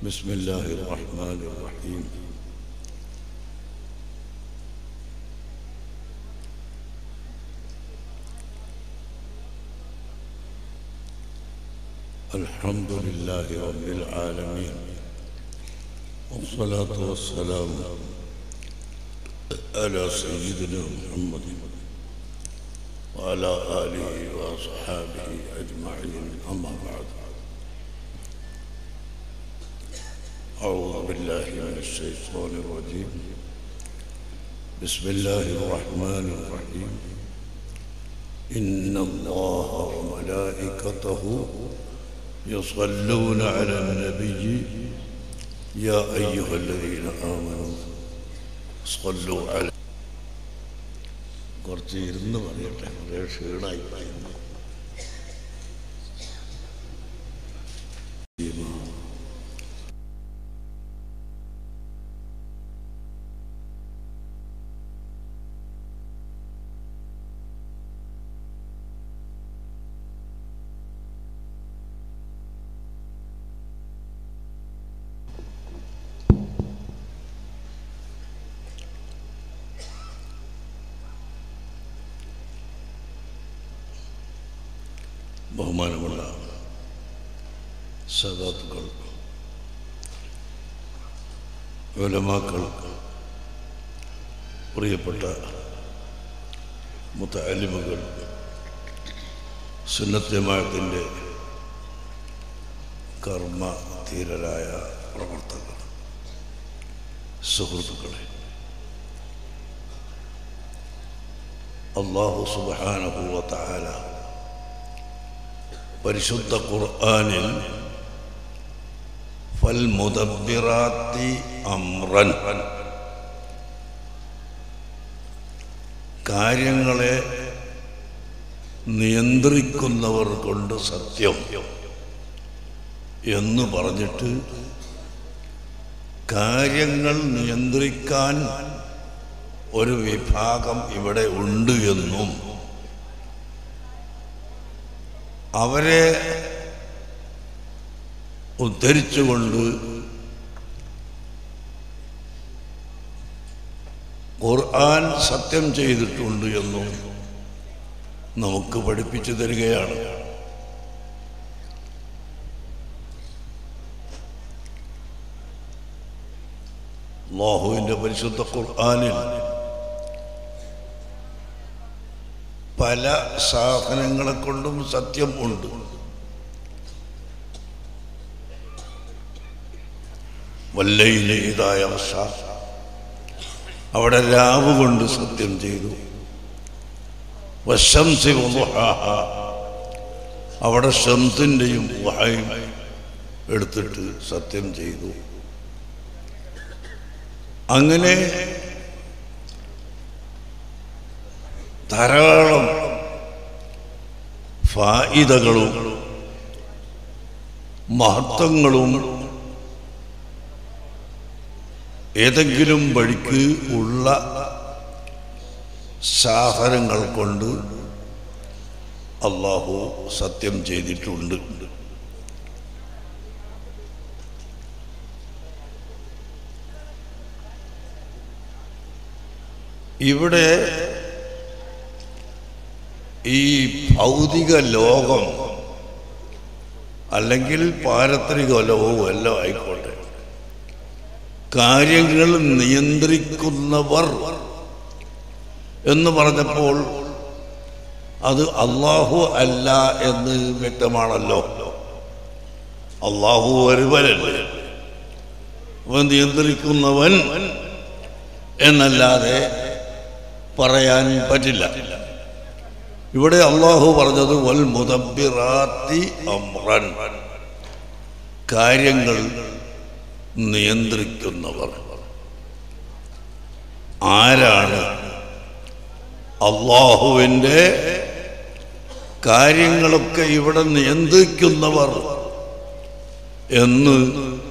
بسم الله الرحمن الرحيم الحمد لله رب العالمين والصلاة والسلام على سيدنا محمد وعلى آله وأصحابه أجمعين أما بعد أعوذ بالله من الشيطان الرجيم بسم الله الرحمن الرحيم إن الله وملائكته يصلون على النبي يا أيها الذين آمنوا صلوا على കുറച്ച് ഇരുന്ന് പറയട്ടെ കുറേ ക്ഷീണമായി പറയുന്നു ബഹുമാനമുള്ള സദാത്തുക്കൾ ഉലമാക്കൾ പ്രിയപ്പെട്ട മുത്തലിമുകൾ സുന്നത്യമായത്തിൻ്റെ കർമ്മ ധീരരായ പ്രവർത്തകർ സുഹൃത്തുക്കളെ അള്ളാഹു സുബാനഹുവ താല പരിശുദ്ധ ഖുർആനിൽ ഫൽമുദബ്ബിറാത്തി അമ്രൻ കാര്യങ്ങളെ നിയന്ത്രിക്കുന്നവർ കൊണ്ട് സത്യം എന്ന് പറഞ്ഞിട്ട് കാര്യങ്ങൾ നിയന്ത്രിക്കാൻ ഒരു വിഭാഗം ഇവിടെ ഉണ്ട് എന്നും അവരെ ഉദ്ധരിച്ചുകൊണ്ട് ഖുർആൻ സത്യം ചെയ്തിട്ടുണ്ട് എന്നും നമുക്ക് പഠിപ്പിച്ചു തരികയാണ് അള്ളാഹുവിൻ്റെ പരിശുദ്ധ ഖുർആനിൽ പല സാധനങ്ങളെ കൊണ്ടും സത്യം ഉണ്ട് വല്ലയിലെ ഇതായ അവസ്ഥ അവിടെ രാവ് കൊണ്ട് സത്യം ചെയ്തു വശംസി വളുഹാഹ. അവിടെ ശംസിൻ്റെയും വഹയും എടുത്തിട്ട് സത്യം ചെയ്തു അങ്ങനെ ധാരാളം ഫായിദകളും മഹത്വങ്ങളും ഏതെങ്കിലും വഴിക്ക് ഉള്ള സാഹരങ്ങൾ കൊണ്ട് അള്ളാഹു സത്യം ചെയ്തിട്ടുണ്ട് ഇവിടെ ഈ ഭൗതിക ലോകം അല്ലെങ്കിൽ പാരത്രിക ലോകവും എല്ലാം ആയിക്കോട്ടെ കാര്യങ്ങൾ നിയന്ത്രിക്കുന്നവർ എന്ന് പറഞ്ഞപ്പോൾ അത് അള്ളാഹു അല്ല എന്ന് വ്യക്തമാണല്ലോ അള്ളാഹു ഒരുവനല്ലേ അവൻ നിയന്ത്രിക്കുന്നവൻ എന്നല്ലാതെ പറയാൻ പറ്റില്ല ഇവിടെ അള്ളാഹു പറഞ്ഞത് വൽ മുദബിറാത്തി അമ്രൻ കാര്യങ്ങൾ നിയന്ത്രിക്കുന്നവർ ആരാണ് അള്ളാഹുവിൻ്റെ കാര്യങ്ങളൊക്കെ ഇവിടെ നിയന്ത്രിക്കുന്നവർ എന്ന്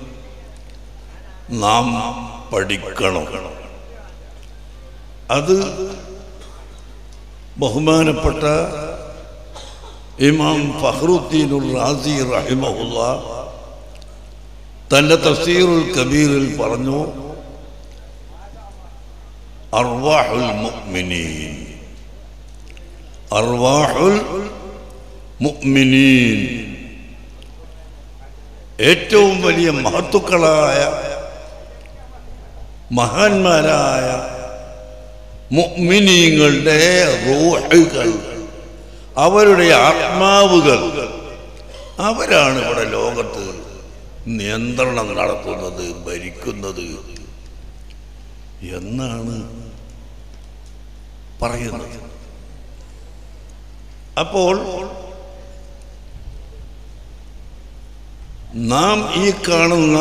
നാം പഠിക്കണം അത് ബഹുമാനപ്പെട്ട ഇമാം ഫഹ്റുദ്ദീനുൽ റാസി റഹിമഹുല്ല തന്റെ തഫ്സീറുൽ കബീറിൽ പറഞ്ഞു അർവാഹുൽ മുഅ്മിനീൻ അർവാഹുൽ മുഅ്മിനീൻ ഏറ്റവും വലിയ മഹത്തുക്കളായ മഹാന്മാരായ മുഅ്മിനീങ്ങളുടെ റൂഹുകൾ അവരുടെ ആത്മാവുകൾ അവരാണ് ഇവിടെ ലോകത്ത് നിയന്ത്രണം നടത്തുന്നത് ഭരിക്കുന്നത് എന്നാണ് പറയുന്നത് അപ്പോൾ നാം ഈ കാണുന്ന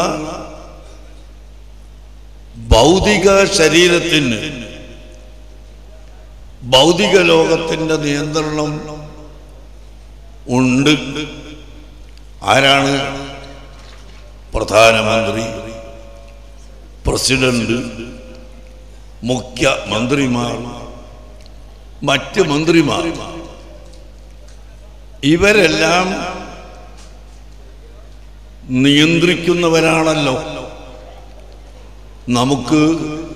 ഭൗതിക ശരീരത്തിന് ഭൗതിക ലോകത്തിന്റെ നിയന്ത്രണം ഉണ്ട് ആരാണ് പ്രധാനമന്ത്രി പ്രസിഡന്റ് മുഖ്യ മന്ത്രിമാർ മറ്റ് മന്ത്രിമാർ ഇവരെല്ലാം നിയന്ത്രിക്കുന്നവരാണല്ലോ നമുക്ക്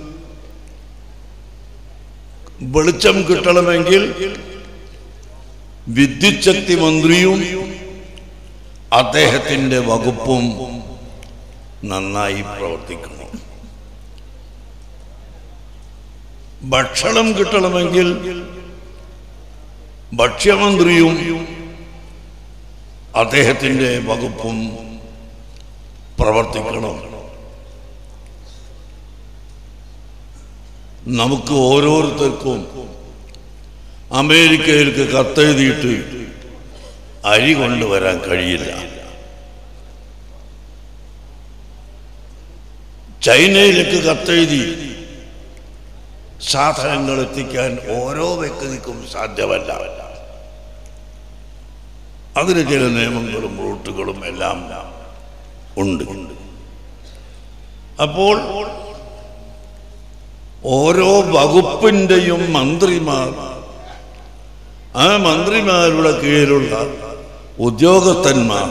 വെളിച്ചം കിട്ടണമെങ്കിൽ വിദ്യുച്ഛക്തി മന്ത്രിയും അദ്ദേഹത്തിന്റെ വകുപ്പും നന്നായി പ്രവർത്തിക്കണം ഭക്ഷണം കിട്ടണമെങ്കിൽ ഭക്ഷ്യമന്ത്രിയും അദ്ദേഹത്തിന്റെ വകുപ്പും പ്രവർത്തിക്കണം നമുക്ക് ഓരോരുത്തർക്കും അമേരിക്കയിലേക്ക് കത്തെഴുതിയിട്ട് അരി കൊണ്ടുവരാൻ കഴിയില്ല ചൈനയിലേക്ക് കത്തെഴുതി സാധനങ്ങൾ എത്തിക്കാൻ ഓരോ വ്യക്തിക്കും സാധ്യമല്ല അതിന് ചില നിയമങ്ങളും റൂട്ടുകളും എല്ലാം ഉണ്ട് അപ്പോൾ ഓരോ വകുപ്പിൻ്റെയും മന്ത്രിമാർ ആ മന്ത്രിമാരുടെ കീഴിലുള്ള ഉദ്യോഗസ്ഥന്മാർ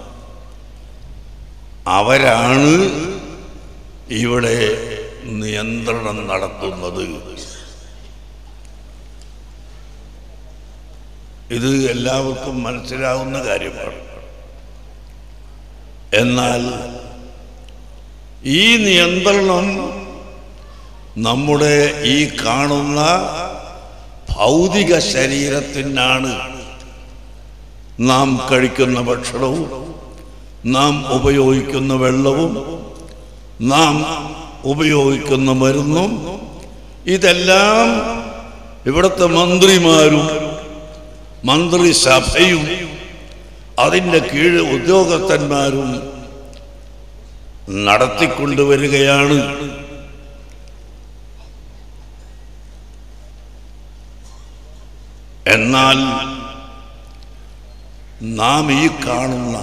അവരാണ് ഇവിടെ നിയന്ത്രണം നടത്തുന്നത് ഇത് എല്ലാവർക്കും മനസ്സിലാവുന്ന കാര്യമാണ് എന്നാൽ ഈ നിയന്ത്രണം നമ്മുടെ ഈ കാണുന്ന ഭൗതിക ശരീരത്തിനാണ് നാം കഴിക്കുന്ന ഭക്ഷണവും നാം ഉപയോഗിക്കുന്ന വെള്ളവും നാം ഉപയോഗിക്കുന്ന മരുന്നും ഇതെല്ലാം ഇവിടുത്തെ മന്ത്രിമാരും മന്ത്രിസഭയും അതിൻ്റെ കീഴ് ഉദ്യോഗസ്ഥന്മാരും നടത്തിക്കൊണ്ടുവരികയാണ് എന്നാൽ നാം ഈ കാണുന്ന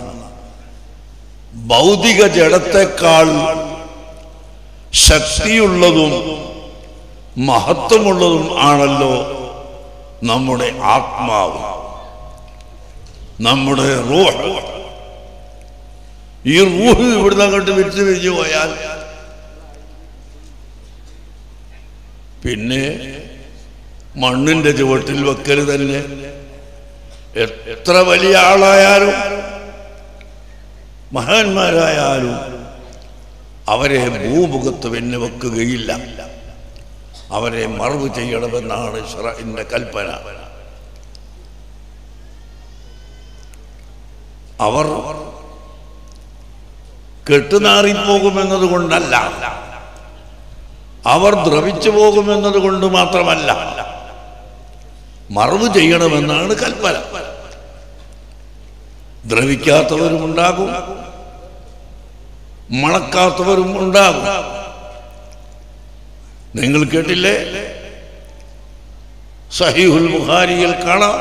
ഭൗതിക ജഡത്തെക്കാൾ ശക്തിയുള്ളതും മഹത്വമുള്ളതും ആണല്ലോ നമ്മുടെ ആത്മാവ് നമ്മുടെ റൂഹ് ഈ റൂഹ് ഇവിടുന്ന് അങ്ങോട്ട് വിരിച്ചു പിരിഞ്ഞു പോയാൽ പിന്നെ മണ്ണിന്റെ ചുവട്ടിൽ വെക്കൽ തന്നെ എത്ര വലിയ ആളായാലും മഹാന്മാരായാലും അവരെ ഭൂമുഖത്ത് പിന്നെ വെക്കുകയില്ല അവരെ മറവ് ചെയ്യണമെന്നാണ് ഷറഇന്റെ കൽപ്പന അവർ കെട്ടുനാറിപ്പോകുമെന്നത് കൊണ്ടല്ല അവർ ദ്രവിച്ചു പോകുമെന്നത് കൊണ്ട് മാത്രമല്ല മറവ് ചെയ്യണമെന്നാണ് കൽപ്പന ദ്രവിക്കാത്തവരും ഉണ്ടാകും മണക്കാത്തവരും ഉണ്ടാകും നിങ്ങൾ കേട്ടില്ലേ സഹീഹുൽ ബുഖാരിയിൽ കാണാം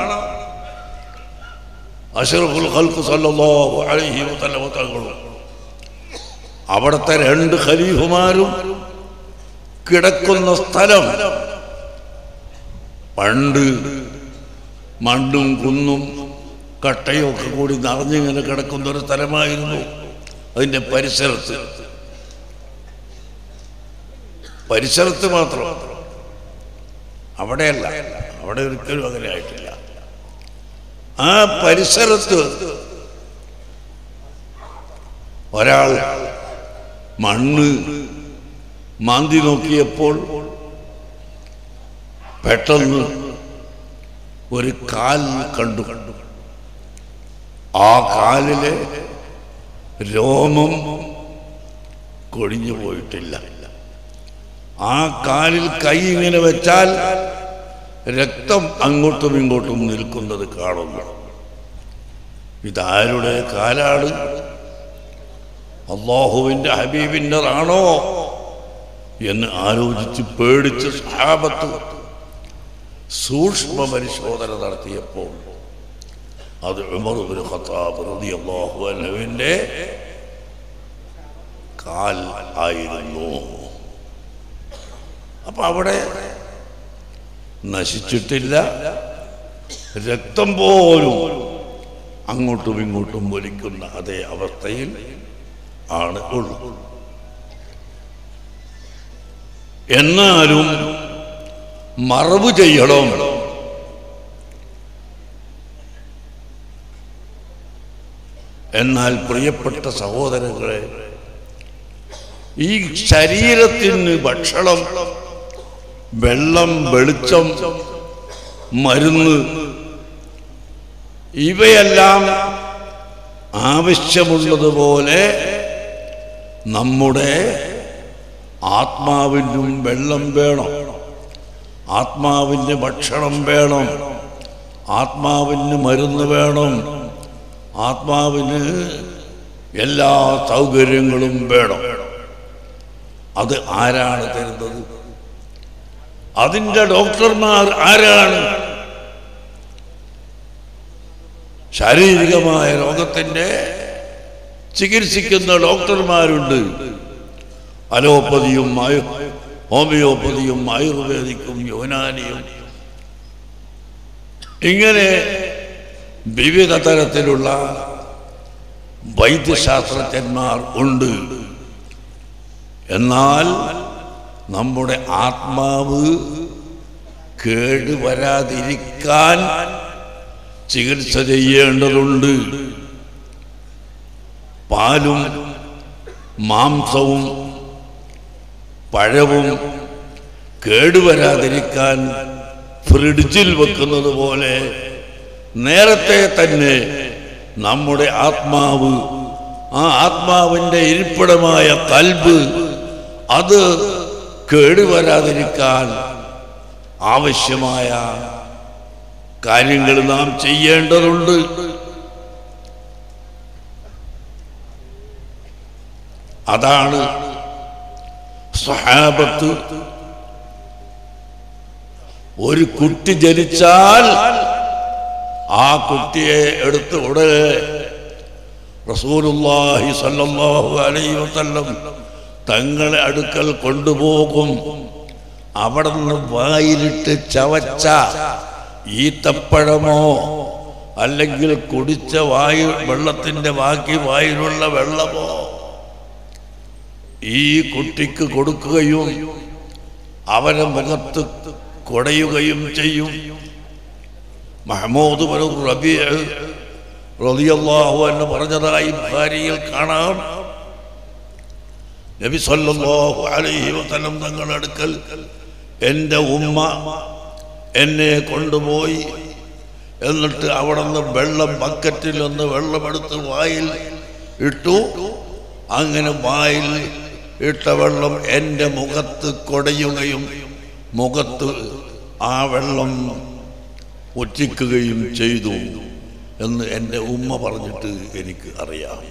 അഷറഫുൽ ഖൽഖ് സല്ലല്ലാഹു അലൈഹി വസല്ലം തങ്ങളും അവിടുത്തെ രണ്ട് ഖലീഫുമാരും കിടക്കുന്ന സ്ഥലം പണ്ട് മണ്ണും കുന്നും കട്ടയും ഒക്കെ കൂടി നിറഞ്ഞിങ്ങനെ കിടക്കുന്ന ഒരു സ്ഥലമായിരുന്നു അതിൻ്റെ പരിസരത്ത് പരിസരത്ത് മാത്രം അവിടെയല്ല അവിടെ ഒരിക്കലും അങ്ങനെ ആയിട്ടില്ല ആ പരിസരത്ത് ഒരാൾ മണ്ണ് മാന്തി നോക്കിയപ്പോൾ പെട്ടെന്ന് ഒരു കാൽ കണ്ടു കണ്ടു ആ കാലിലെ രോമം കൊഴിഞ്ഞു പോയിട്ടില്ല ആ കാലിൽ കൈ ഇങ്ങനെ വെച്ചാൽ രക്തം അങ്ങോട്ടും ഇങ്ങോട്ടും നിൽക്കുന്നത് കാണുന്നു ഇതാരുടെ കാലാണ് അള്ളാഹുവിൻ്റെ ഹബീബിൻ്റെതാണോ എന്ന് ആലോചിച്ച് പേടിച്ച് സഹാബത്ത് സൂക്ഷ്മ പരിശോധന നടത്തിയപ്പോൾ അത് ഉമർബിന് ഖത്താബ് റളിയല്ലാഹു അൻഹുവിൻ്റെ കാൽ ആയിരുന്നു അപ്പൊ അവിടെ നശിച്ചിട്ടില്ല രക്തം പോലും അങ്ങോട്ടും ഇങ്ങോട്ടും വലിക്കുന്ന അതേ അവസ്ഥയിൽ ആണ് ഉള്ളത് എന്നാലും മറവ് ചെയ്യണം എന്നാൽ പ്രിയപ്പെട്ട സഹോദരങ്ങളെ ഈ ശരീരത്തിന് ഭക്ഷണം വെള്ളം വെളിച്ചം മരുന്ന് ഇവയെല്ലാം ആവശ്യമുള്ളതുപോലെ നമ്മുടെ ആത്മാവിനും വെള്ളം വേണം ആത്മാവിന് ഭക്ഷണം വേണം ആത്മാവിന് മരുന്ന് വേണം ആത്മാവിന് എല്ലാ സൗകര്യങ്ങളും വേണം അത് ആരാണ് തരുന്നത് അതിൻ്റെ ഡോക്ടർമാർ ആരാണ് ശാരീരികമായ രോഗത്തിൻ്റെ ചികിത്സിക്കുന്ന ഡോക്ടർമാരുണ്ട് അലോപ്പതിയും ആയു ഹോമിയോപ്പതിയും ആയുർവേദിക്കും യുനാനിയും ഇങ്ങനെ വിവിധ തരത്തിലുള്ള വൈദ്യശാസ്ത്രജ്ഞന്മാർ ഉണ്ട് എന്നാൽ നമ്മുടെ ആത്മാവ് കേടുവരാതിരിക്കാൻ ചികിത്സ ചെയ്യേണ്ടതുണ്ട് പാലും മാംസവും പഴവും കേടുവരാതിരിക്കാൻ ഫ്രിഡ്ജിൽ വെക്കുന്നത് പോലെ നേരത്തെ തന്നെ നമ്മുടെ ആത്മാവ് ആ ആത്മാവിൻ്റെ ഇരിപ്പിടമായ കൽബ് അത് കേടുവരാതിരിക്കാൻ ആവശ്യമായ കാര്യങ്ങൾ നാം ചെയ്യേണ്ടതുണ്ട് അതാണ് സഹാബത്ത് ഒരു കുട്ടി ജനിച്ചാൽ ആ കുട്ടിയെ എടുത്ത് ഉടനെ റസൂലുള്ളാഹി സല്ലല്ലാഹു അലൈഹി വസല്ലം തങ്ങളെ അടുക്കൽ കൊണ്ടുപോകും അവിടെ നിന്ന് വായിലിട്ട് ചവച്ച ഈത്തപ്പഴമോ അല്ലെങ്കിൽ കുടിച്ച വായു വെള്ളത്തിന്റെ ബാക്കി വായിലുള്ള വെള്ളമോ ഈ കുട്ടിക്ക് കൊടുക്കുകയും അവനെ മുഖത്ത് കൊടയുകയും ചെയ്യും മഹമ്മൂദ് ബനു റബി റളിയല്ലാഹു എന്ന് പറഞ്ഞതായി ഭാര്യയിൽ കാണാം നബി സല്ലല്ലാഹു അലൈഹി വസല്ലം തങ്ങളുടെ അടുക്കൽ എൻ്റെ ഉമ്മ എന്നെ കൊണ്ടുപോയി എന്നിട്ട് അവിടെ നിന്ന് വെള്ളം ബക്കറ്റിൽ നിന്ന് വെള്ളമെടുത്ത് വായിൽ ഇട്ടു അങ്ങനെ വായിൽ ഇട്ട വെള്ളം എൻ്റെ മുഖത്ത് കൊടയുകയും മുഖത്ത് ആ വെള്ളം ഒറ്റിക്കുകയും ചെയ്തു എന്ന് എൻ്റെ ഉമ്മ പറഞ്ഞിട്ട് എനിക്ക് അറിയാം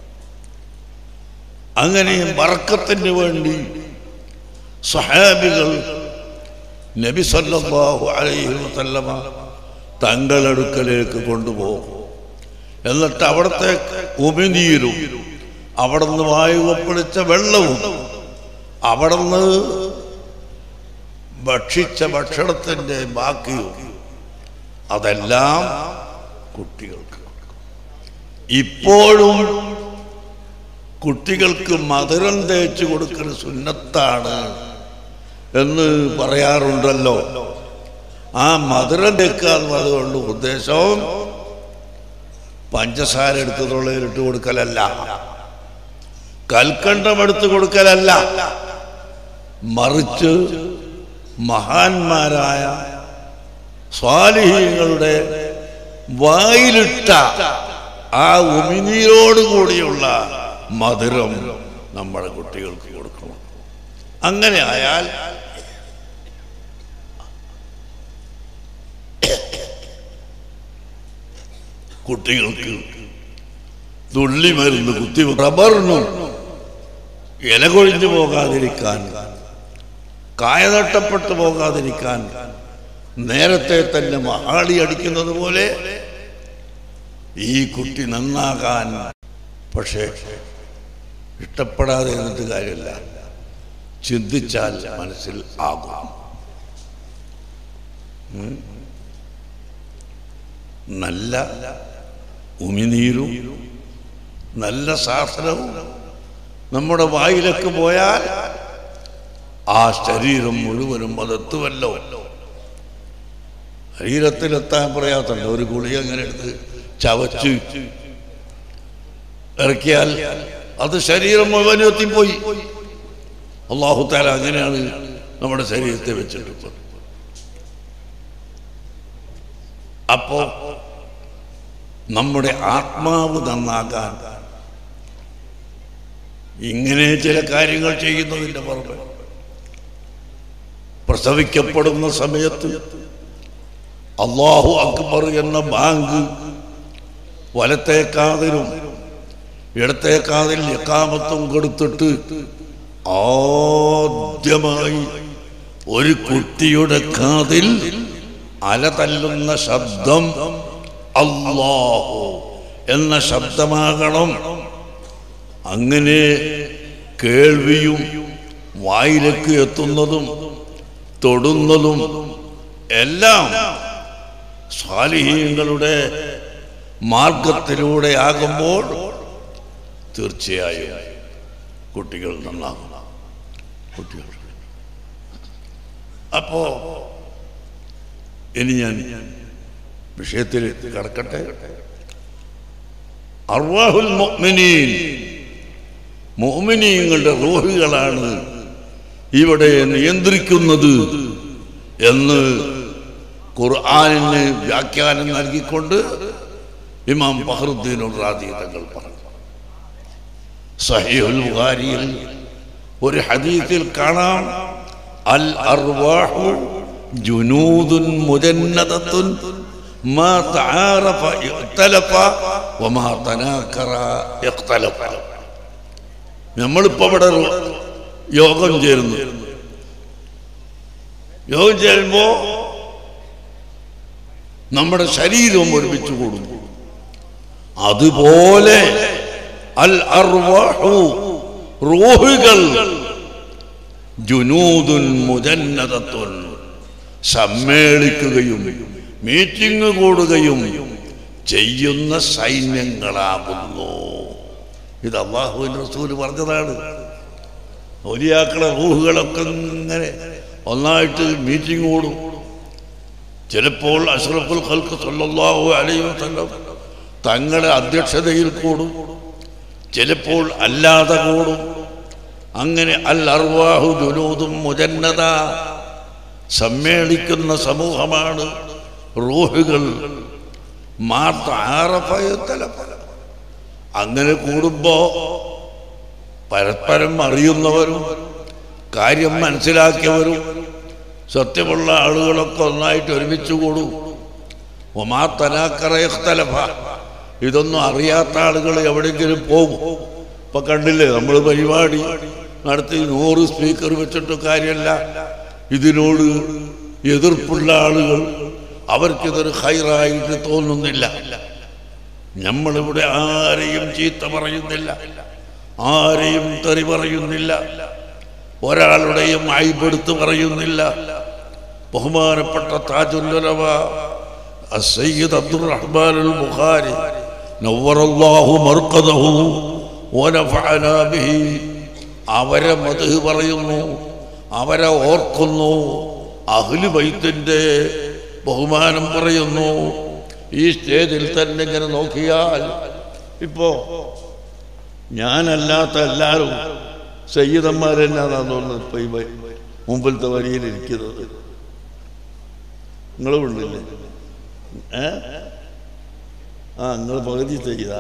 അങ്ങനെ ബർക്കത്തിന് വേണ്ടി സഹാബികൾ നബി സല്ലല്ലാഹു അലൈഹി വസല്ലമ തങ്ങളടുക്കലേക്ക് കൊണ്ടുപോകും എന്നിട്ട് അവിടുത്തെ ഉമിനീരും അവിടെ നിന്ന് വായു ഒപ്പിളിച്ച വെള്ളവും അവിടെ നിന്ന് ഭക്ഷിച്ച ഭക്ഷണത്തിൻ്റെ ബാക്കിയും അതെല്ലാം കുട്ടികൾക്ക് ഇപ്പോഴും കുട്ടികൾക്ക് മധുരം തേച്ച് കൊടുക്കുന്ന സുന്നത്താണ് എന്ന് പറയാറുണ്ടല്ലോ ആ മധുരം തേക്കുക എന്ന് അതുകൊണ്ട് ഉദ്ദേശവും പഞ്ചസാര എടുത്ത് തൊള്ളയിലിട്ട് കൊടുക്കലല്ല കൽക്കണ്ടം എടുത്ത് കൊടുക്കലല്ല മറിച്ച് മഹാന്മാരായ സ്വാലിഹീങ്ങളുടെ വായിലിട്ട ആ ഉമിനീരോട് കൂടിയുള്ള മധുരം നമ്മുടെ കുട്ടികൾക്ക് കൊടുക്കണം അങ്ങനെ ആയാൽ കുട്ടികൾക്ക് തുള്ളി മരുന്ന് കുത്തി റബ്ബറിനും ഇല കൊഴിഞ്ഞു പോകാതിരിക്കാൻ കായ നഷ്ടപ്പെട്ടു പോകാതിരിക്കാൻ നേരത്തെ തന്നെ മഹാളി അടിക്കുന്നത് പോലെ ഈ കുട്ടി നന്നാകാൻ പക്ഷേ ഇഷ്ടപ്പെടാതെ എന്നിട്ട് കാര്യമില്ല ചിന്തിച്ചാൽ മനസ്സിൽ ആകും ഉം. നല്ല ഉമിനീരും നല്ല ശാസ്ത്രവും നമ്മുടെ വായിലേക്ക് പോയാൽ ആ ശരീരം മുഴുവനും അതെത്തുമല്ലോ ശരീരത്തിലെത്താൻ പറയാത്തുണ്ട് ഒരു ഗുളിക അങ്ങനെ എടുത്ത് ചവച്ച് ഇറക്കിയാൽ അത് ശരീരം മുഴുവനും എത്തിപ്പോയി അള്ളാഹു താല അങ്ങനെയാണ് നമ്മുടെ ശരീരത്തെ വെച്ചിട്ടുള്ളത് അപ്പോ നമ്മുടെ ആത്മാവ് നന്നാകാൻ ഇങ്ങനെ ചില കാര്യങ്ങൾ ചെയ്യുന്നതിന്റെ പുറമെ പ്രസവിക്കപ്പെടുന്ന സമയത്ത് അള്ളാഹു അക്ബർ എന്ന ബാങ്ക് വലത്തേക്കാതിലും ഇടത്തേക്കാതിൽ എക്കാമത്തും കൊടുത്തിട്ട് ആദ്യമായി ഒരു കുട്ടിയുടെ കാതിൽ അല തല്ലുന്ന ശബ്ദം അള്ളാഹു എന്ന ശബ്ദമാകണം അങ്ങനെ കേൾവിയും വായിലേക്ക് എത്തുന്നതും തൊടുന്നതും എല്ലാം സ്വാലിഹീങ്ങളുടെ മാർഗത്തിലൂടെ ആകുമ്പോൾ തീർച്ചയായും കുട്ടികൾ നന്നാകും കുട്ടികൾ അപ്പോ ഇനി ഞാൻ വിഷയത്തിൽ കടക്കട്ടെ അർവാഹുൽ മുഅ്മിനീൻ മുഅ്മിനീങ്ങളുടെ റൂഹുകളാണ് ഇവിടെ നിയന്ത്രിക്കുന്നത് എന്ന് ഖുർആനിന് വ്യാഖ്യാനം നൽകിക്കൊണ്ട് ഇമാം ഫഹറുദ്ദീൻ റാദി തങ്ങൾ പറഞ്ഞു സഹീഹുൽ ബുഖാരിയിൽ ഒരു ഹദീസിൽ കാണാം അൽ അർവാഹു ജുനൂദുൻ മുജന്നദത്തുൻ മാ തആറഫ ഇഖ്തലഫ വമാ തനാക്കറ ഇഖ്തലഫ നമ്മളിപ്പോ ഇവിടെ ഒരു യോഗം ചേരുന്നു യോഗം ചേരുമ്പോ നമ്മുടെ ശരീരവും ഒരുമിച്ച് കൂടുന്നു അതുപോലെ അൽ അർവാഹു റൂഹുകൾ ജുനൂദുൻ മുജന്നദത്തുൻ സമ്മേളിക്കുകയും മീറ്റിംഗ് കൂടുകയും ചെയ്യുന്ന സൈന്യങ്ങളാകുന്നു ഇത് അള്ളാഹുവിൻ്റെ റസൂല് പറഞ്ഞതാണ് ഒലിയാക്കളെ റൂഹുകളൊക്കെ ഇങ്ങനെ ഒന്നായിട്ട് മീറ്റിംഗ് കൂടും ചിലപ്പോൾ അഷ്റഫുൽ ഖൽക്ക് സല്ലല്ലാഹു അലൈഹി വസല്ലം തങ്ങളുടെ അധ്യക്ഷതയിൽ കൂടും ചിലപ്പോൾ അല്ലാതെ കൂടും അങ്ങനെ അൽ അർവാഹു ജുനൂദും മുജന്നത സമ്മേളിക്കുന്ന സമൂഹമാണ് റൂഹുകൾ അങ്ങനെ കൂടുമ്പോ പരസ്പരം അറിയുന്നവരും കാര്യം മനസ്സിലാക്കിയവരും സത്യമുള്ള ആളുകളൊക്കെ ഒന്നായിട്ട് ഒരുമിച്ച് കൂടും ഒമാ തനാക്കറയഖ്തലഫ ഇതൊന്നും അറിയാത്ത ആളുകൾ എവിടെയെങ്കിലും പോകും ഇപ്പൊ കണ്ടില്ലേ നമ്മൾ പരിപാടി നടത്തി നൂറ് സ്പീക്കർ വെച്ചിട്ട് കാര്യമല്ല ഇതിനോട് എതിർപ്പുള്ള ആളുകൾ അവർക്കിതൊരു ഹൈറായിട്ട് തോന്നുന്നില്ല നമ്മളിവിടെ ആരെയും ചീത്ത പറയുന്നില്ല ആരെയും തെറി പറയുന്നില്ല ഒരാളുടെയും അയ്പെടുത്ത് പറയുന്നില്ല ബഹുമാനപ്പെട്ട താജുല്ലവ സയ്യിദ് അബ്ദുറഹ്മാൻ അൽ ബുഖാരി നവ്വറല്ലാഹു മർക്കദഹു വനഫഅനാ ബിഹി അവരെ മധു പറയുന്നു അവരെ ഓർക്കുന്നു അഹ്ലു ബൈത്തിന്റെ ബഹുമാനം പറയുന്നു ഈ സ്റ്റേജിൽ തന്നെ ഇങ്ങനെ നോക്കിയാൽ ഇപ്പോ ഞാനല്ലാത്ത എല്ലാവരും സയ്യിദന്മാരെന്നാണെന്ന് തോന്നുന്നത് ഇപ്പൊ ഈ വ- മുമ്പിലത്തെ വരിയിലിരിക്കുന്നത് നിങ്ങളും ഉണ്ടില്ലേ ഏ ആ നിങ്ങൾ പകുതി ചെയ്ത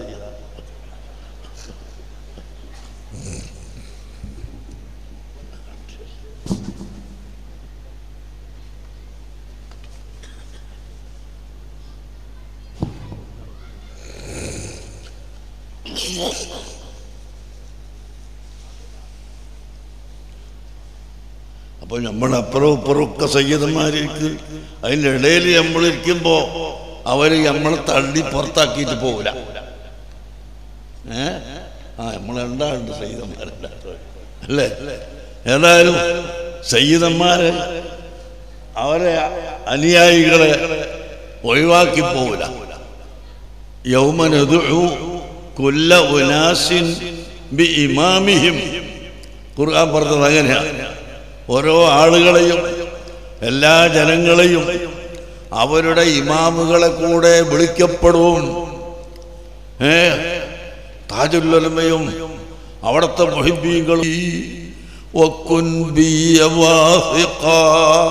അപ്പൊ നമ്മൾ അപ്പുറവും ഇപ്പുറവും ഒക്കെ സയ്യിദന്മാരിക്ക് അതിൻ്റെ ഇടയിൽ നമ്മളിരിക്കുമ്പോ അവര് നമ്മളെ തള്ളി പുറത്താക്കിയിട്ട് പോകില്ല ഏ ആ നമ്മൾ രണ്ടാളുണ്ട് സയ്യിദന്മാരുണ്ട് അല്ലേ ഏതായാലും സയ്യിദന്മാരെ അവരെ അനുയായികളെ ഒഴിവാക്കി പോകില്ല യൗമനദുഉ കുല്ല ഉനാസിൻ ബി ഇമാമിഹിം ഖുർആൻ പറഞ്ഞത് അങ്ങനെയാണ് ഓരോ ആളുകളെയും എല്ലാ ജനങ്ങളെയും അവരുടെ ഇമാമുകളെ കൂടെ വിളിക്കപ്പെടും ഏ താജുല്ലമയും അവിടുത്തെ മൊഹിബീകളും وكن بي واثقا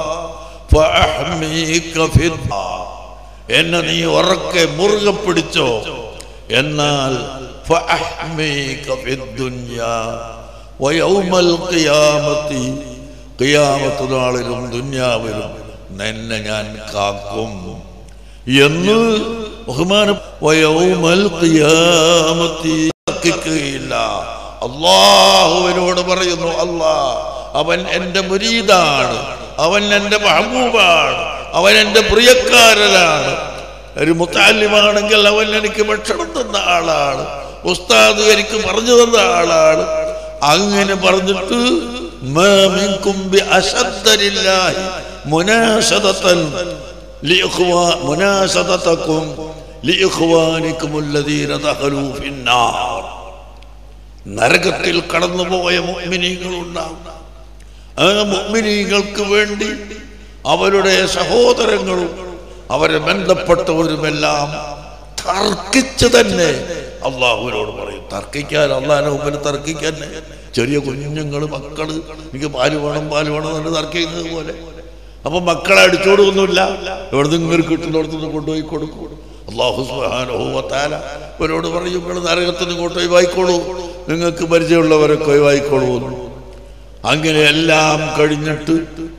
فأحميك في الدار. എന്നെ നീ ഉറക്കെ മുറുകെ പിടിച്ചോ എന്നാൽ فأحميك في الدنيا ويوم القيامة ഖിയാമത്ത് നാളിലും ദുന്യാവിലും നിന്നെ ഞാൻ കാക്കും എന്ന് ബഹുമാനം വയൗമൽ ഖിയാമത്തി തർക്കിക്കുകയില്ല അള്ളാഹുവിനോട് പറയുന്നു അല്ലാ അവൻ എൻ്റെ മുരീദാണ് അവൻ എൻ്റെ മഹബൂബാണ് അവൻ എൻ്റെ പ്രിയക്കാരനാണ് ഒരു മുത്താലിമാണെങ്കിൽ അവൻ എനിക്ക് ഭക്ഷണം തന്ന ആളാണ് ഉസ്താദ് എനിക്ക് പറഞ്ഞു തന്ന ആളാണ് അങ്ങനെ പറഞ്ഞിട്ട് ما منكم بأشد لله مناشدة لإخوان مناشدتكم لإخوانكم الذين دخلوا في النار നരകത്തിൽ കടന്നുപോയ മുഅ്മിനീങ്ങളുണ്ടാവും ആ മുഅ്മിനീങ്ങൾക്ക് വേണ്ടി അവരുടെ സഹോദരങ്ങളും അവരെ ബന്ധപ്പെട്ടവരുമെല്ലാം തർക്കിച്ച് തന്നെ അള്ളാഹുവിനോട് പറയും തർക്കിക്കാൻ അള്ളാഹിനെ മുമ്പിൽ തർക്കിക്കാൻ ചെറിയ കുഞ്ഞുങ്ങൾ മക്കള് എനിക്ക് പാല് വേണം പാല് വേണം എന്ന് തർക്കിക്കുന്നത് പോലെ അപ്പൊ മക്കളെ അടിച്ചോടുകൊന്നുമില്ല എവിടെ നിന്ന് കിട്ടുന്നിടത്തുനിന്ന് കൊണ്ടുപോയി കൊടുക്കും അള്ളാഹു സുഹാനുഭവത്താല ഇവരോട് പറയും നിങ്ങൾ നരകത്തിന് ഇങ്ങോട്ട് ഒഴിവായിക്കോളൂ നിങ്ങൾക്ക് പരിചയമുള്ളവരൊക്കെ ഒഴിവായിക്കോളൂ എന്ന്. അങ്ങനെ എല്ലാം കഴിഞ്ഞിട്ട്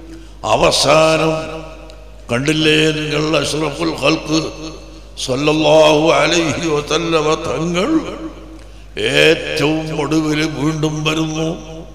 അവസാനം കണ്ടില്ലേ നിങ്ങൾ അഷ്റഫുൽ ഹൽക്ക് സല്ലല്ലാഹു അലൈഹി വസല്ലമ തങ്ങൾ ഏറ്റവും ഒടുവിൽ വീണ്ടും വരുന്നു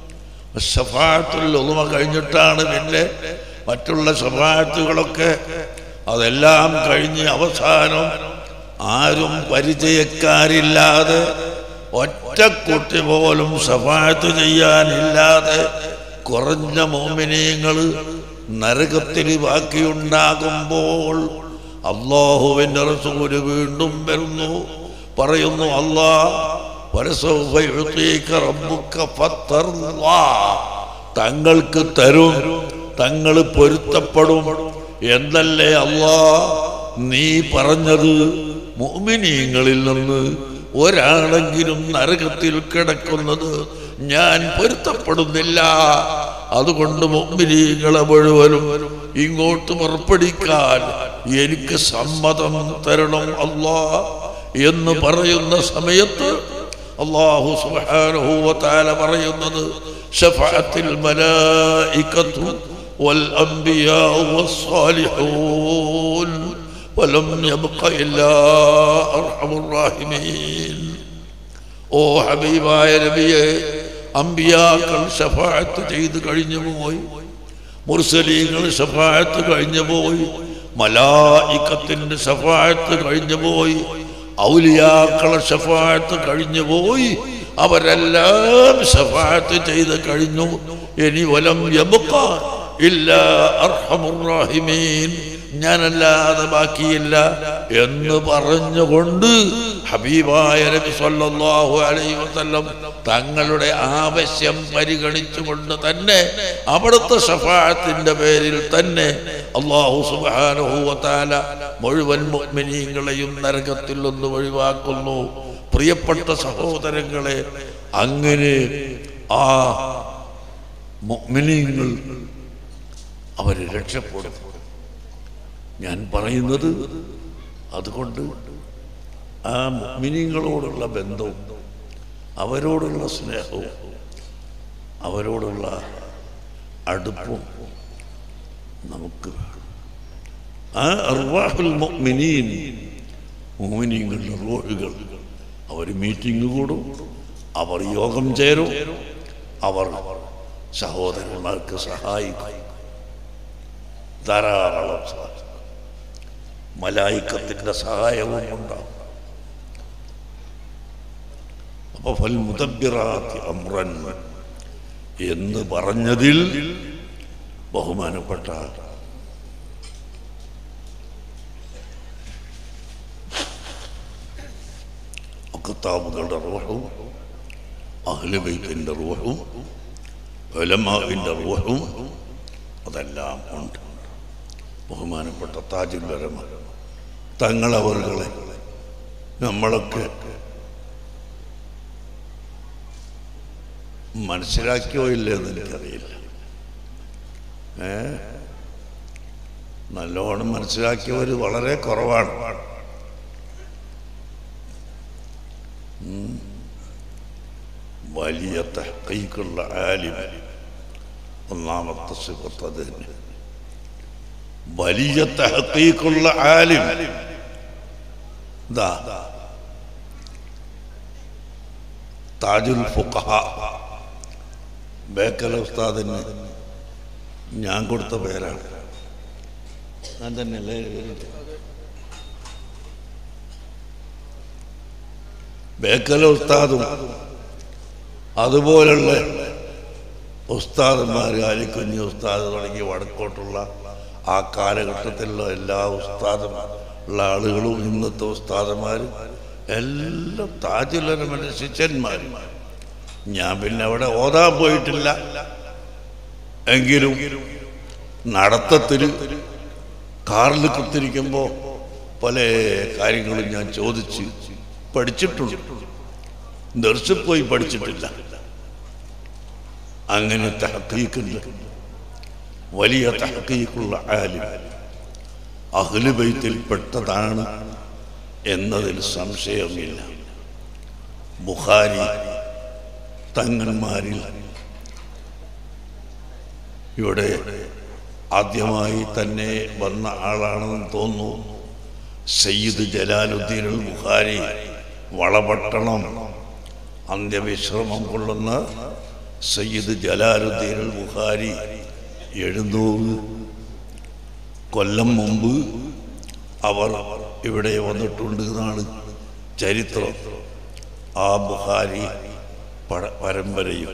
ഷഫാത്തുൽ ഉളുമ കഴിഞ്ഞിട്ടാണ് പിന്നെ മറ്റുള്ള ഷഫാത്തുകളൊക്കെ അതെല്ലാം കഴിഞ്ഞ് അവസാനം ആരും പരിചയക്കാരില്ലാതെ ഒറ്റ കുട്ടി പോലും ഷഫാത്ത് ചെയ്യാനില്ലാതെ കുറഞ്ഞ മോമിനീങ്ങൾ നരകത്തിൽ ബാക്കിയുണ്ടാകുമ്പോൾ അള്ളാഹുവിൻ്റെ റസൂല് വീണ്ടും വരുന്നു പറയുന്നു അല്ലാ വരസൗഫ യുഅ്തീക റബ്ബുക ഫത്തർളാ. തങ്ങൾക്ക് തരും തങ്ങൾ പൊരുത്തപ്പെടും എന്നല്ലേ അല്ലാ നീ പറഞ്ഞത് മുഅ്മിനീങ്ങളിൽ നിന്ന് ഒരാളെങ്കിലും നരകത്തിൽ കിടക്കുന്നത് ഞാൻ പൊരുത്തപ്പെടുന്നില്ല അതുകൊണ്ട് മുഅ്മിനീങ്ങളെ മുഴുവനും ഇങ്ങോട്ട് പുറപ്പെടിക്കാൻ എനിക്ക് സമ്മതം തരണം അല്ലാ എന്ന് പറയുന്ന സമയത്ത് അള്ളാഹു സുബ്ഹാനഹു വതആല പറയുന്നത് ശഫഅത്തിൽ മലായികത്തു വൽ അംബിയാഉ വസ്സാലിഹൂൻ വലം യബ്ഖ ഇല്ലാ അർഹമുർ റാഹിമീൻ ഓ ഹബീബായ നബിയെ അമ്പിയാക്കൾ ഷഫാഅത്ത് ചെയ്ത് കഴിഞ്ഞു പോയി മുർസലീങ്ങൾ ഷഫാഅത്ത് കഴിഞ്ഞു പോയി മലായിക്കത്തിന്റെ ഷഫാഅത്ത് കഴിഞ്ഞു പോയി ഔലിയാക്കളെ ഷഫാഅത്ത് കഴിഞ്ഞു പോയി അവരെല്ലാം ഷഫാഅത്ത് ചെയ്ത് കഴിഞ്ഞു ഇനി വലം യബുക്ക ഇല്ല അർഹമുറാഹിമീൻ ഞാനല്ലാതെ ബാക്കിയില്ല എന്ന് പറഞ്ഞുകൊണ്ട് ഹബീബായ നബി സല്ലല്ലാഹു അലൈഹി വസല്ലം തങ്ങളുടെ ആവശ്യം പരിഗണിച്ചുകൊണ്ട് തന്നെ അവിടുത്തെ ഷഫാഅത്തിന്റെ പേരിൽ തന്നെ അള്ളാഹു സുബ്ഹാനഹു വതആല മുഴുവൻ മുഅ്മിനീങ്ങളെയും നരകത്തിൽ നിന്ന് ഒഴിവാക്കുന്നു പ്രിയപ്പെട്ട സഹോദരങ്ങളെ അങ്ങനെ ആ മുഅ്മിനീങ്ങൾ അവരെ രക്ഷപ്പെടും ഞാൻ പറയുന്നത് അതുകൊണ്ട് ആ മുഅ്മിനീങ്ങളോടുള്ള ബന്ധവും അവരോടുള്ള സ്നേഹവും അവരോടുള്ള അടുപ്പും നമുക്ക് വേണം ആ അർവാഹുൽ മുഅ്മിനീൻ മുഅ്മിനീങ്ങളുടെ റൂഹുകൾ അവർ മീറ്റിംഗ് കൂടും അവർ യോഗം ചേരും അവർ സഹോദരന്മാർക്ക് സഹായിക്കും ധാരാളം സഹായിക്കും മലായിക്കത്തിന്റെ സഹായവും ഉണ്ടാവും അപ്പൊ ഫൽ മുദബ്ബിറാത്തി അമ്രൻ എന്ന് പറഞ്ഞതിൽ ബഹുമാനപ്പെട്ട ഒക്കത്താബുകളുടെ റൂഹും അഹ്ലുബൈത്തിൻ്റെ റൂഹും ഉലമാവിൻ്റെ റൂഹും അതെല്ലാം ഉണ്ട് ബഹുമാനപ്പെട്ട താജുൽ വരമ തങ്ങളവറുകളെ നമ്മളൊക്കെ മനസ്സിലാക്കിയോ ഇല്ലെന്ന് എനിക്കറിയില്ല ഏ നല്ലോണം മനസ്സിലാക്കിയവർ വളരെ കുറവാണ് ഉം. വലിയ തഹക്കീക്കുള്ള ആലിം ഒന്നാമത്തെ സിഫത്ത് അത് തന്നെ വലിയ തഹക്കീക്കുള്ള ആലിം ദാ താജുൽ ഫുഖഹ ബേക്കൽ ഉസ്താദിന് ഞാൻ കൊടുത്ത പേരാണ് ഞാൻ തന്നെയല്ലേ പേരിട്ടത്? ബേക്കൽ ഉസ്താദും അതുപോലുള്ള ഉസ്താദന്മാർ അലിക്കുഞ്ഞി ഉസ്താദ് തുടങ്ങി വടക്കോട്ടുള്ള ആ കാലഘട്ടത്തിലുള്ള എല്ലാ ഉസ്താദും ഉള്ള ആളുകളും ഇന്നത്തെ ഉസ്താദന്മാർ എല്ലാം താജുലരമന്റെ ശിഷ്യന്മാർ ഞാൻ പിന്നെ അവിടെ ഓതാൻ പോയിട്ടില്ല എങ്കിലും നടത്തത്തിൽ കാറിൽ കുത്തിരിക്കുമ്പോൾ പല കാര്യങ്ങളും ഞാൻ ചോദിച്ച് പഠിച്ചിട്ടുണ്ട് ദർശിൽ പോയി പഠിച്ചിട്ടില്ല അങ്ങനെ തഹക്കീക്കുണ്ട് വലിയ തഹക്കീക്കുള്ള ആലിം അഹ്ലുബൈത്തിൽപ്പെട്ടതാണ് എന്നതിൽ സംശയമില്ല ബുഖാരി തങ്ങന്മാരിൽ ഇവിടെ ആദ്യമായി തന്നെ വന്ന ആളാണെന്ന് തോന്നുന്നു സയ്യിദ് ജലാലുദ്ദീൻ അൽ ബുഖാരി വളപട്ടണം അന്ത്യവിശ്രമം കൊള്ളുന്ന സയ്യിദ് ജലാലുദ്ദീൻ അൽ ബുഖാരി എഴുന്നൂറ് കൊല്ലം മുമ്പ് അവർ ഇവിടെ വന്നിട്ടുണ്ട് എന്നാണ് ചരിത്രം ആ ബുഖാരി പട പരമ്പരയും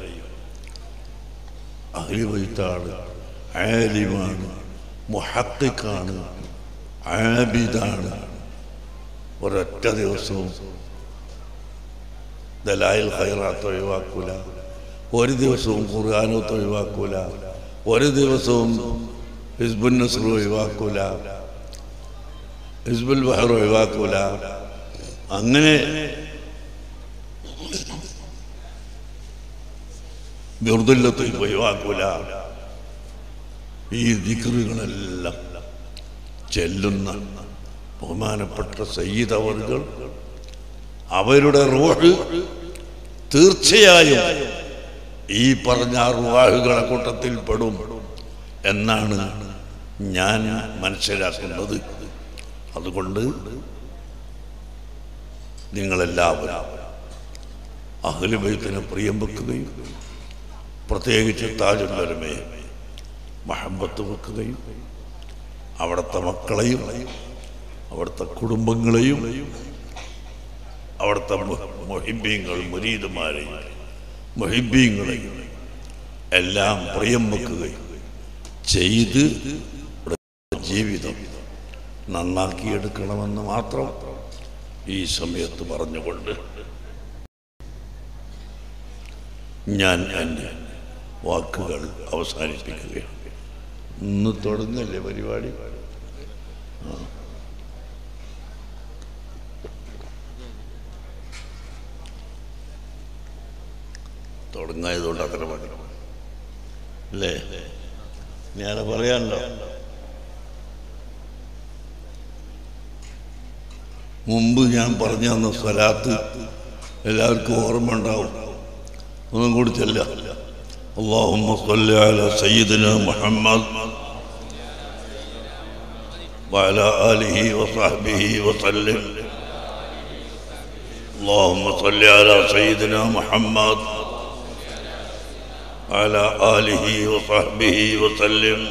അഹിവൈത്താണ് ആലിമാണ് മുഹത്തിക്കാണ് ആബിദാണ് ഒരൊറ്റ ദിവസവും ദലായിൽ ഖൈറാത്ത് ഒഴിവാക്കൂല ഒരു ദിവസവും ഖുർആാനത്ത് ഒഴിവാക്കൂല ഒരു ദിവസവും ഹിസ്ബുൽ നസ്ർ ഒഴിവാക്കൂല ഹിസ്ബുൽ ബഹർ ഒഴിവാക്കൂല അങ്ങനെ ബിർദുല്ലത്തിൽ ഒഴിവാക്കൂല ഈ ദിക്റുകളെല്ലാം ചെല്ലുന്ന ബഹുമാനപ്പെട്ട സയ്യിദ് അവർകൾ അവരുടെ റൂഹ് തീർച്ചയായും ഈ പറഞ്ഞ റുവാഹുകളെ കൂട്ടത്തിൽ പെടും എന്നാണ് ഞാൻ മനസ്സിലാക്കുന്നത് അതുകൊണ്ട് നിങ്ങളെല്ലാവരും അഹ്ലുബൈത്തിനെ പ്രിയം വെക്കുകയും പ്രത്യേകിച്ച് താജുല്ലരമേ മഹബത്ത് വെക്കുകയും അവിടുത്തെ മക്കളെയും അവിടുത്തെ കുടുംബങ്ങളെയും അവിടുത്തെ മൊഹിബീങ്ങൾ മുരീദുമാരെയും മൊഹിബീങ്ങളെയും എല്ലാം പ്രിയം വെക്കുകയും ചെയ്ത് ജീവിതം നന്നാക്കിയെടുക്കണമെന്ന് മാത്രം ഈ സമയത്ത് പറഞ്ഞുകൊണ്ട് ഞാൻ എൻ്റെ വാക്കുകൾ അവസാനിപ്പിക്കുകയാണ് ഇന്ന് തുടങ്ങല്ലേ പരിപാടി ആ. തുടങ്ങായതുകൊണ്ട് അത്ര മതി അല്ലേ ഞാൻ പറയാനല്ലോ മുമ്പ് ഞാൻ പറഞ്ഞു തന്ന സ്വലാത്ത് എല്ലാവർക്കും ഓർമ്മ ഉണ്ടാവും ഒന്നും കൂടി ചെല്ല اللهم صل على سيدنا محمد وعلى آله وصحبه وسلم اللهم صل على سيدنا محمد وعلى آله وصحبه وسلم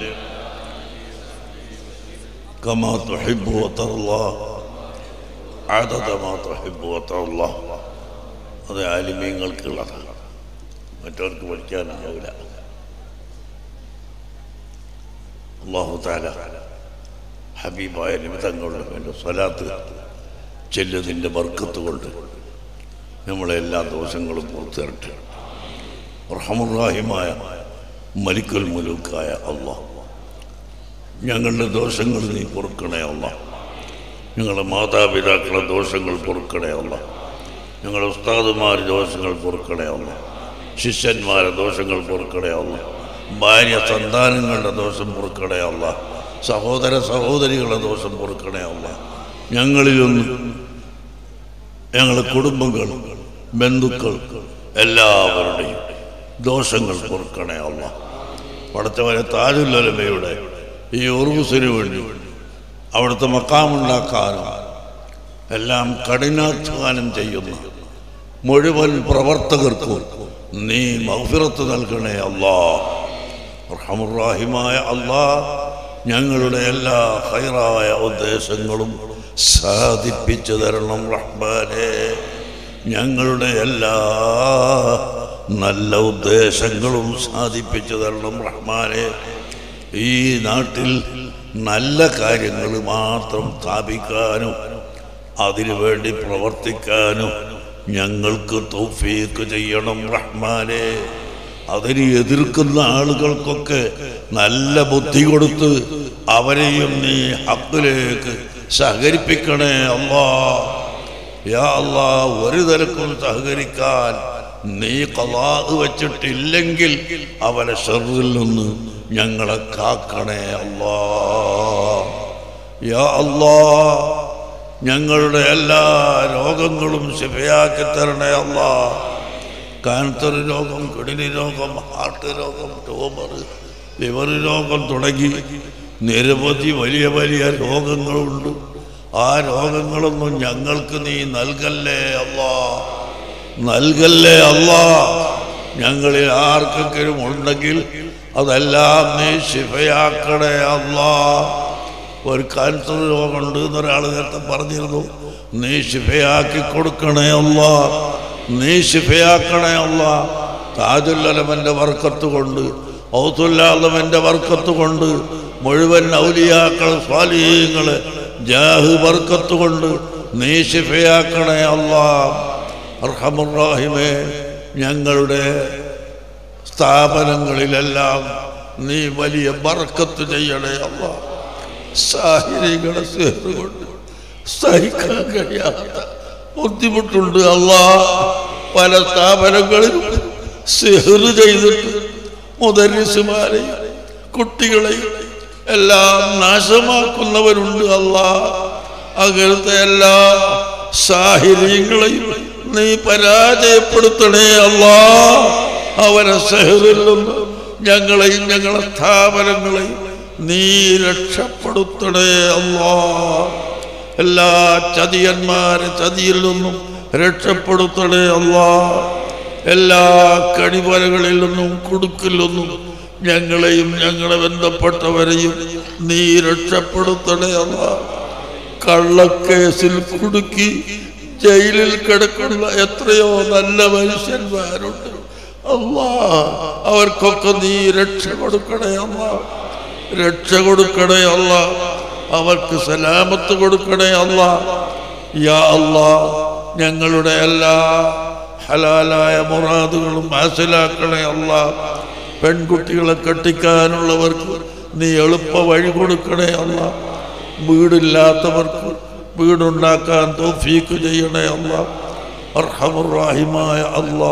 كما تحب وترضى عدد ما تحب وترضى അത് ആലിമ്യങ്ങൾക്കുള്ളതാണ് മറ്റവർക്ക് പഠിക്കാനാവില്ല അള്ളാഹു താല ഹബീബായ നിമിത്തങ്ങളുടെ വേണ്ട സ്വലാത്ത് ചെല്ലുന്നതിൻ്റെ ബർക്കത്ത് കൊണ്ട് നമ്മളെ എല്ലാ ദോഷങ്ങളും പുറത്തു തരട്ടെ റഹമുറാഹിമായ മലിക്കുൽ മുലൂക്കായ അള്ളാഹ് ഞങ്ങളുടെ ദോഷങ്ങൾ നീ പൊറുക്കണേ അള്ളാഹ് ഞങ്ങളുടെ മാതാപിതാക്കളുടെ ദോഷങ്ങൾ പൊറുക്കണേ അള്ളാഹ് ഞങ്ങളുടെ ഉസ്താദുമാർ ദോഷങ്ങൾ പൊറുക്കണേ അള്ളാഹ് ശിഷ്യന്മാരെ ദോഷങ്ങൾ പൊറുക്കണേ അള്ളാഹ് ഭാര്യ സന്താനങ്ങളുടെ ദോഷം പൊറുക്കണേ അള്ളാഹ് സഹോദര സഹോദരികളുടെ ദോഷം പൊറുക്കണേ അള്ളാഹ് ഞങ്ങളിലൊന്ന് ഞങ്ങളുടെ കുടുംബങ്ങൾ ബന്ധുക്കൾ എല്ലാവരുടെയും ദോഷങ്ങൾ പൊറുക്കണേ അല്ല പടച്ചവനെ താജുല്ലമയുടെ ഈ ഉറുസിന് വേണ്ടി അവിടുത്തെ മക്കാമുണ്ടാക്കാനും എല്ലാം കഠിനാധ്വാനം ചെയ്യുന്ന മുഴുവൻ പ്രവർത്തകർക്കും നീ മൗഫിറത്ത് നൽകണേ അല്ലാ റഹമുറാഹിമായ അല്ലാ ഞങ്ങളുടെ എല്ലാ ഹൈറായ ഉദ്ദേശങ്ങളും സാധിപ്പിച്ചു തരണം റഹ്മാനെ ഞങ്ങളുടെ എല്ലാ നല്ല ഉദ്ദേശങ്ങളും സാധിപ്പിച്ചു തരണം റഹ്മാനെ ഈ നാട്ടിൽ നല്ല കാര്യങ്ങൾ മാത്രം സ്ഥാപിക്കാനും അതിനുവേണ്ടി പ്രവർത്തിക്കാനും ഞങ്ങൾക്ക് തൗഫീക്ക് ചെയ്യണം റഹ്മാനെ അതിനെ എതിർക്കുന്ന ആളുകൾക്കൊക്കെ നല്ല ബുദ്ധി കൊടുത്ത് അവരെയും നീ ഹക്കിലേക്ക് സഹകരിപ്പിക്കണേ അല്ലാ യാ അല്ലാ ഒരു തരക്കും സഹകരിക്കാൻ നീ കലാഹ് വെച്ചിട്ടില്ലെങ്കിൽ അവനെ ഷെറിൽ നിന്ന് ഞങ്ങളെ കാക്കണേ അല്ലാ യാ അല്ലാ ഞങ്ങളുടെ എല്ലാ രോഗങ്ങളും ശിഫയാക്കി തരണേ അല്ലാ കാൻസർ രോഗം കിഡ്നി രോഗം ഹാർട്ട് രോഗം ട്യൂമർ ലിവർ രോഗം തുടങ്ങി നിരവധി വലിയ വലിയ രോഗങ്ങളുണ്ട് ആ രോഗങ്ങളൊന്നും ഞങ്ങൾക്ക് നീ നൽകല്ലേ അല്ലാ നൽകല്ലേ അല്ലാ ഞങ്ങളിൽ ആർക്കെങ്കിലും ഉണ്ടെങ്കിൽ അതെല്ലാം നീ ശിഫയാക്കണേ അല്ലാ ഒരു കാൻസർ രോഗമുണ്ട് എന്നൊരാൾ നേരത്തെ പറഞ്ഞിരുന്നു നീ ശിഫയാക്കി കൊടുക്കണേ അല്ല നീ ശിഫയാക്കണേ അല്ല താജുല്ലലമന്റെ വർക്കത്ത് കൊണ്ട് ഔത്തുല്ലാലമന്റെ വർക്കത്ത് കൊണ്ട് മുഴുവൻ ഔലിയാക്കൾ സ്വാലീങ്ങള് ജാഹ് വർക്കത്ത് കൊണ്ട് നീ ശിഫയാക്കണേ അല്ല അർഹമുറാഹിമേ ഞങ്ങളുടെ സ്ഥാപനങ്ങളിലെല്ലാം നീ വലിയ ബർക്കത്ത് ചെയ്യണേ അല്ല സാഹിര്യങ്ങളെ ചേർന്നുകൊണ്ട് സഹിക്കാൻ കഴിയാത്ത ബുദ്ധിമുട്ടുണ്ട് അല്ല പല സ്ഥാപനങ്ങളിലും സെഹർ ചെയ്തിട്ട് മുദരിസുമാരെയും കുട്ടികളെയും എല്ലാം നാശമാക്കുന്നവരുണ്ട് അല്ല അങ്ങനത്തെ എല്ലാ സാഹിര്യങ്ങളെയും നീ പരാജയപ്പെടുത്തണേ അല്ലാ അവരെ സെഹറിൽ നിന്ന് ഞങ്ങളെയും ഞങ്ങളെ സ്ഥാപനങ്ങളെയും നീ രക്ഷപ്പെടുത്തണേ അല്ലാ എല്ലാ ചതിയന്മാരെ ചതിയിൽ നിന്നും രക്ഷപ്പെടുത്തണേ അല്ലാ എല്ലാ കണിവരകളിൽ നിന്നും കുടുക്കിൽ നിന്നും ഞങ്ങളെയും ഞങ്ങളെ ബന്ധപ്പെട്ടവരെയും നീ രക്ഷപ്പെടുത്തണേ അല്ലാ കള്ളക്കേസിൽ കുടുക്കി ജയിലിൽ കിടക്കുന്ന എത്രയോ നല്ല മനുഷ്യന്മാരുണ്ട് അല്ലാ അവർക്കൊക്കെ നീ രക്ഷ കൊടുക്കണേ അല്ലാ രക്ഷ കൊടുക്കണേ അല്ല അവർക്ക് സലാമത്ത് കൊടുക്കണേ അല്ല യാ അല്ലാ ഞങ്ങളുടെ എല്ലാ ഹലാലായ മുറാദുകളും ഹാസിലാക്കണേ അല്ല പെൺകുട്ടികളെ കെട്ടിക്കാനുള്ളവർക്ക് നീ എളുപ്പ വഴി കൊടുക്കണേ അല്ല വീടില്ലാത്തവർക്ക് വീടുണ്ടാക്കാൻ തോഫീക്ക് ചെയ്യണേ അല്ല അർഹമുറാഹിമായ അല്ലാ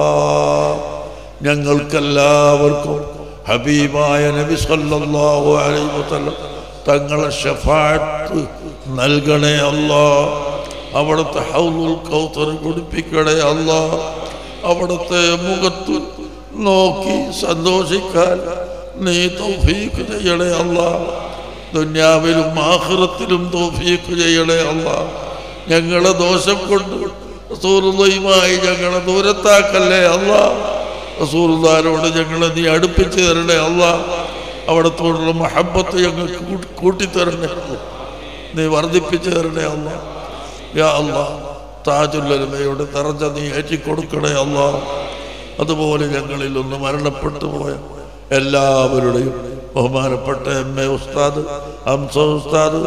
ഞങ്ങൾക്കെല്ലാവർക്കും ഹബീബായ നബി സല്ലല്ലാഹു അലൈഹി വസല്ലം തങ്ങളെ ഷഫാത്ത് നൽകണേ അല്ലാ അവിടുത്തെ ഹൗലുൽ കൗത്തർ കുടിപ്പിക്കണേ അല്ലാ അവിടുത്തെ മുഖത്ത് നോക്കി സന്തോഷിക്കാൻ നീ തൗഫീഖ് ചെയ്യണേ അല്ലാ ദുന്യാവിലും ആഖിറത്തിലും തൗഫീഖ് ചെയ്യണേ അല്ലാ ഞങ്ങളെ ദോഷം കൊണ്ട് റസൂലുള്ളയുമായി ഞങ്ങളെ ദൂരത്താക്കല്ലേ അല്ലാ റസൂലുള്ളാരോട് ഞങ്ങളെ നീ അടുപ്പിച്ച് തരണേ അല്ലാ അവിടത്തോടുള്ള മഹബത്ത് ഞങ്ങൾക്ക് കൂട്ടി- കൂട്ടിത്തരണേ അല്ലാ. നീ വർദ്ധിപ്പിച്ചു തരണേ അല്ല യാ അല്ല താജുല്ലമയുടെ തറഞ്ഞ നീ ഏറ്റിക്കൊടുക്കണേ അല്ല അതുപോലെ ഞങ്ങളിൽ ഒന്ന് മരണപ്പെട്ടു പോയ എല്ലാവരുടെയും ബഹുമാനപ്പെട്ട എം എ ഉസ്താദ് ഹംസ ഉസ്താദ്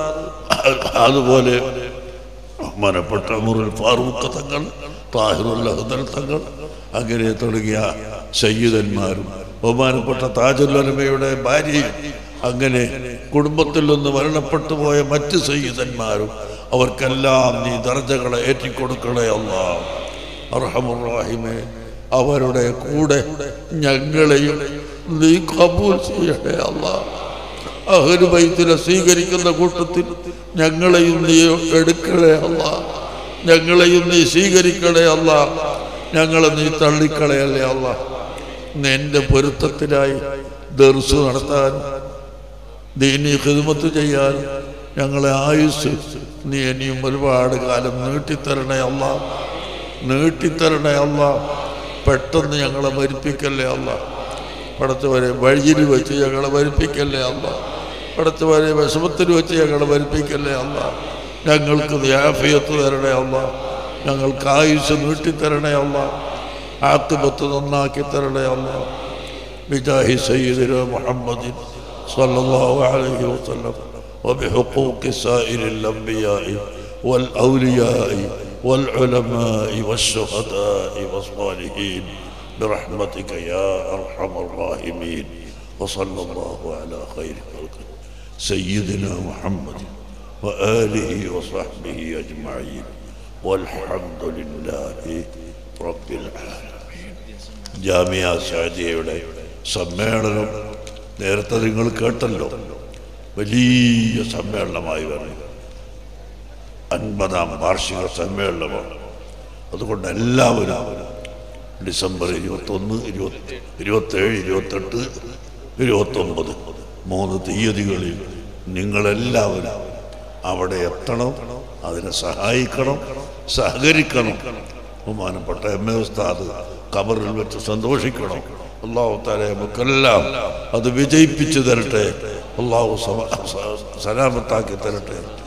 അതുപോലെ ബഹുമാനപ്പെട്ട മുറുൽ ഫാറൂഖ് തങ്ങൾ താഹിറുൽ അഹ്ദൽ തങ്ങൾ അങ്ങനെ തുടങ്ങിയ സയ്യിദന്മാരും ബഹുമാനപ്പെട്ട താജുല്ലമയുടെ ഭാര്യയും അങ്ങനെ കുടുംബത്തിൽ നിന്ന് മരണപ്പെട്ടു പോയ മറ്റ് സയ്യിദന്മാരും അവർക്കെല്ലാം നീ ദർജകളെ ഏറ്റിക്കൊടുക്കണേ അല്ലാ അർഹമുറാഹിമേ അവരുടെ കൂടെ ഞങ്ങളെയും നീ കബൂൽ ചെയ്യണേ അല്ലാ അഹരുബൈത്തിനെ സ്വീകരിക്കുന്ന കൂട്ടത്തിൽ ഞങ്ങളെയും നീ എടുക്കണേ അല്ല ഞങ്ങളെയും നീ സ്വീകരിക്കണേ അല്ല ഞങ്ങളെ നീ തള്ളിക്കളയല്ലേ അല്ല നിന്റെ പൊരുത്തത്തിനായി ദർസ് നടത്താനും ദീനി ഹിദ്മത്ത് ചെയ്യാനും ഞങ്ങളെ ആയുസ് നീ ഇനിയും ഒരുപാട് കാലം നീട്ടിത്തരണേ അല്ല നീട്ടിത്തരണേ അല്ല പെട്ടെന്ന് ഞങ്ങളെ മരിപ്പിക്കല്ലേ അല്ല പടച്ചവരെ വഴിയിൽ വെച്ച് ഞങ്ങളെ മരിപ്പിക്കല്ലേ അല്ല പടച്ചവരെ വിഷമത്തിൽ വെച്ച് ഞങ്ങളെ മരിപ്പിക്കല്ലേ അല്ല ഞങ്ങൾക്ക് യാഫിയത്ത് തരണേ അല്ല ഞങ്ങൾക്ക് ആയുസ് നീട്ടിത്തരണേ അല്ല ആത്തുപത്ത് നന്നാക്കി തരണേ അല്ല بجاه سيدنا محمد صلى الله عليه وسلم وبحقوق سائر الأنبياء والأولياء والعلماء والشهداء والصالحين برحمتك يا أرحم الراحمين وصلى الله على خير خلقه سيدنا محمد وآله وصحبه أجمعين والحمد لله رب العالمين ജാമിയ ഷാജിയയുടെ സമ്മേളനം നേരത്തെ നിങ്ങൾ കേട്ടല്ലോ വലിയ സമ്മേളനമായി വരുന്നു അൻപതാം വാർഷിക സമ്മേളനമാണ് അതുകൊണ്ട് എല്ലാവരും ഡിസംബർ ഇരുപത്തൊന്ന് ഇരുപത്തി ഇരുപത്തേഴ് ഇരുപത്തെട്ട് ഇരുപത്തൊമ്പത് മൂന്ന് തീയതികളിൽ നിങ്ങളെല്ലാവരും അവിടെ എത്തണം അതിനെ സഹായിക്കണം സഹകരിക്കണം ബഹുമാനപ്പെട്ട എം എ ഉസ്താദ് കബറിൽ വെച്ച് സന്തോഷിക്കണം അള്ളാഹു താരെ നമുക്കെല്ലാം അത് വിജയിപ്പിച്ചു തരട്ടെ അള്ളാഹു സമ- സ- സലാമത്താക്കി തരട്ടെ